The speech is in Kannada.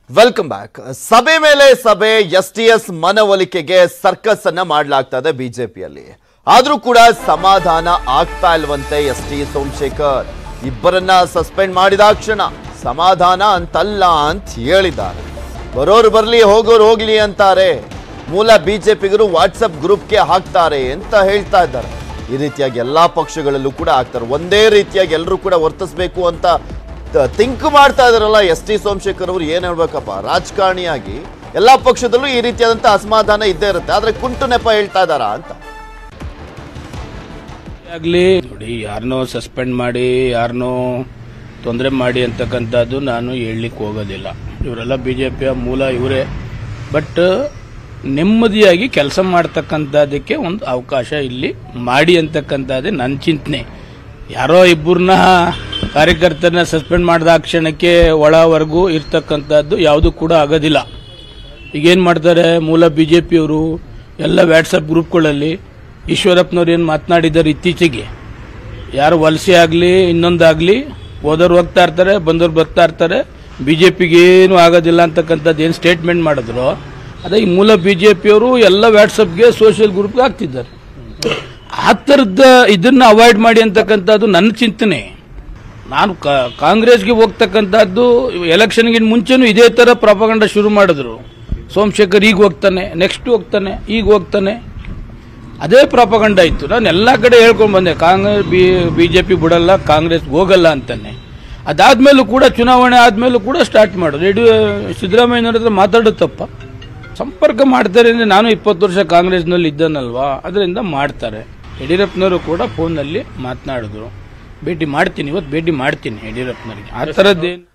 ವೆಲ್ಕಮ್ ಬ್ಯಾಕ್ ಸಭೆ ಮೇಲೆ ಸಭೆ ಎಸ್ ಟಿ ಎಸ್ ಮನವೊಲಿಕೆಗೆ ಸರ್ಕಸ್ ಅನ್ನ ಮಾಡಲಾಗ್ತಾ ಇದೆ ಬಿಜೆಪಿಯಲ್ಲಿ ಆದ್ರೂ ಕೂಡ ಸಮಾಧಾನ ಆಗ್ತಾ ಇಲ್ವಂತೆ ಎಸ್ ಟಿ ಸೋಮಶೇಖರ್ ಇಬ್ಬರನ್ನ ಸಸ್ಪೆಂಡ್ ಮಾಡಿದಾಕ್ಷಣ ಸಮಾಧಾನ ಅಂತಲ್ಲ ಅಂತ ಹೇಳಿದ್ದಾರೆ ಬರೋರು ಬರ್ಲಿ ಹೋಗೋರು ಹೋಗ್ಲಿ ಅಂತಾರೆ ಮೂಲ ಬಿಜೆಪಿಗರು ವಾಟ್ಸಪ್ ಗ್ರೂಪ್ಗೆ ಹಾಕ್ತಾರೆ ಅಂತ ಹೇಳ್ತಾ ಇದ್ದಾರೆ ಈ ರೀತಿಯಾಗಿ ಎಲ್ಲಾ ಪಕ್ಷಗಳಲ್ಲೂ ಕೂಡ ಆಗ್ತಾರೆ ಒಂದೇ ರೀತಿಯಾಗಿ ಎಲ್ಲರೂ ಕೂಡ ವರ್ತಿಸ್ಬೇಕು ಅಂತ ಥಿಂಕ್ ಮಾಡ್ತಾ ಇದಾರಲ್ಲ ಎಸ್ ಟಿ ಸೋಮಶೇಖರ್ ಅವರು ಏನ್ ಹೇಳ್ಬೇಕಪ್ಪ ರಾಜಕಾರಣಿಯಾಗಿ ಎಲ್ಲಾ ಪಕ್ಷದಲ್ಲೂ ಈ ರೀತಿಯಾದಂತ ಅಸಮಾಧಾನ ಇದ್ದೇ ಇರುತ್ತೆ ಆದ್ರೆ ಕುಂಟು ನೆಪ ಹೇಳ್ತಾ ಇದಾರಾ ಅಂತ ಆಗಲಿ ನೋಡಿ ಯಾರನ್ನೋ ಸಸ್ಪೆಂಡ್ ಮಾಡಿ ಯಾರನ್ನೋ ತೊಂದರೆ ಮಾಡಿ ಅಂತಕ್ಕಂಥದ್ದು ನಾನು ಹೇಳಲಿಕ್ಕೆ ಹೋಗೋದಿಲ್ಲ ಇವರೆಲ್ಲ ಬಿ ಜೆ ಪಿಯ ಮೂಲ ಇವರೇ ಬಟ್ ನೆಮ್ಮದಿಯಾಗಿ ಕೆಲಸ ಮಾಡ್ತಕ್ಕಂಥದ್ದಕ್ಕೆ ಒಂದು ಅವಕಾಶ ಇಲ್ಲಿ ಮಾಡಿ ಅಂತಕ್ಕಂಥದ್ದೇ ನನ್ನ ಚಿಂತನೆ ಯಾರೋ ಇಬ್ಬರನ್ನ ಕಾರ್ಯಕರ್ತರನ್ನ ಸಸ್ಪೆಂಡ್ ಮಾಡಿದ ಕ್ಷಣಕ್ಕೆ ಒಳವರೆಗೂ ಇರ್ತಕ್ಕಂಥದ್ದು ಯಾವುದು ಕೂಡ ಆಗೋದಿಲ್ಲ ಈಗೇನು ಮಾಡ್ತಾರೆ ಮೂಲ ಬಿ ಜೆ ಪಿಯವರು ಎಲ್ಲ ವ್ಯಾಟ್ಸಪ್ ಗ್ರೂಪ್ಗಳಲ್ಲಿ ಈಶ್ವರಪ್ಪನವ್ರು ಏನು ಮಾತನಾಡಿದ್ದಾರೆ ಇತ್ತೀಚೆಗೆ ಯಾರು ವಲಸೆ ಆಗಲಿ ಇನ್ನೊಂದಾಗಲಿ ಹೋದವ್ರು ಹೋಗ್ತಾ ಇರ್ತಾರೆ ಬಂದವ್ರು ಬರ್ತಾ ಇರ್ತಾರೆ ಬಿ ಜೆ ಪಿಗೆ ಏನು ಆಗೋದಿಲ್ಲ ಅಂತಕ್ಕಂಥದ್ದು ಏನು ಸ್ಟೇಟ್ಮೆಂಟ್ ಮಾಡಿದ್ರು ಅದೇ ಈ ಮೂಲ ಬಿ ಜೆ ಪಿಯವರು ಎಲ್ಲ ವ್ಯಾಟ್ಸಪ್ಗೆ ಸೋಷಿಯಲ್ ಗ್ರೂಪ್ಗೆ ಹಾಕ್ತಿದ್ದಾರೆ ಆ ಥರದ ಇದನ್ನು ಅವಾಯ್ಡ್ ಮಾಡಿ ಅಂತಕ್ಕಂಥದ್ದು ನನ್ನ ಚಿಂತನೆ ನಾನು ಕಾ- ಕಾಂಗ್ರೆಸ್ಗೆ ಹೋಗ್ತಕ್ಕಂಥದ್ದು ಎಲೆಕ್ಷನ್ಗಿಂತ ಮುಂಚೆನೂ ಇದೇ ಥರ ಪ್ರಪಗಂಡ ಶುರು ಮಾಡಿದ್ರು ಸೋಮಶೇಖರ್ ಈಗ ಹೋಗ್ತಾನೆ ನೆಕ್ಸ್ಟ್ ಹೋಗ್ತಾನೆ ಈಗ ಹೋಗ್ತಾನೆ ಅದೇ ಪ್ರಪಗಂಡ ಇತ್ತು ನಾನು ಎಲ್ಲ ಕಡೆ ಹೇಳ್ಕೊಂಡು ಬಂದೆ Congress B B J P ಬಿಡಲ್ಲ ಕಾಂಗ್ರೆಸ್ ಹೋಗಲ್ಲ ಅಂತಾನೆ ಅದಾದ್ಮೇಲೂ ಕೂಡ ಚುನಾವಣೆ ಆದ್ಮೇಲೂ ಕೂಡ ಸ್ಟಾರ್ಟ್ ಮಾಡೋದು ಯಡಿಯೂ ಸಿದ್ದರಾಮಯ್ಯನವ್ರ ಹತ್ರ ಮಾತಾಡುತ್ತಪ್ಪ ಸಂಪರ್ಕ ಮಾಡ್ತಾರೆ ಅಂದರೆ ನಾನು ಇಪ್ಪತ್ತು ವರ್ಷ ಕಾಂಗ್ರೆಸ್ನಲ್ಲಿ ಇದ್ದನಲ್ವಾ ಅದರಿಂದ ಮಾಡ್ತಾರೆ ಯಡಿಯೂರಪ್ಪನವರು ಕೂಡ ಫೋನಲ್ಲಿ ಮಾತನಾಡಿದ್ರು ಭೇಟಿ ಮಾಡ್ತೀನಿ ಇವತ್ತು ಭೇಟಿ ಮಾಡ್ತೀನಿ ಯಡಿಯೂರಪ್ಪನವರಿಗೆ ಆ ಥರದ್ದೇನು